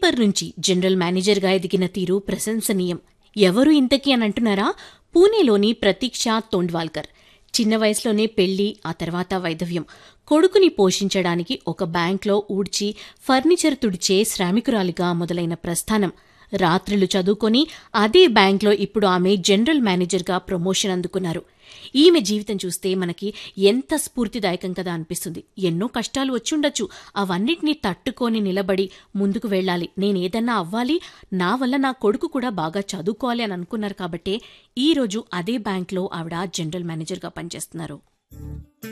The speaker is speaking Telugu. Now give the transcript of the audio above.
స్వీపర్ నుంచి జనరల్ మేనేజర్గా ఎదిగిన తీరు ప్రశంసనీయం ఎవరు ఇంతకీ అని అంటున్నారా పూణేలోని ప్రతీక్ష తోండ్వాల్కర్ చిన్న వయసులోనే పెళ్లి ఆ తర్వాత వైధవ్యం కొడుకుని పోషించడానికి ఒక బ్యాంక్లో ఊడ్చి ఫర్నిచర్ తుడిచే శ్రామికురాలిగా మొదలైన ప్రస్థానం రాత్రులు చదువుకొని అదే బ్యాంక్లో ఇప్పుడు ఆమె జనరల్ మేనేజర్గా ప్రమోషన్ అందుకున్నారు ఈమె జీవితం చూస్తే మనకి ఎంత స్ఫూర్తిదాయకం కదా అనిపిస్తుంది ఎన్నో కష్టాలు వచ్చుండొచ్చు అవన్నిటినీ తట్టుకొని నిలబడి ముందుకు వెళ్ళాలి నేనేదన్నా అవ్వాలి నా వల్ల నా కొడుకు కూడా బాగా చదువుకోవాలి అని అనుకున్నారు కాబట్టే ఈ రోజు అదే బ్యాంక్లో ఆవిడ జనరల్ మేనేజర్గా పనిచేస్తున్నారు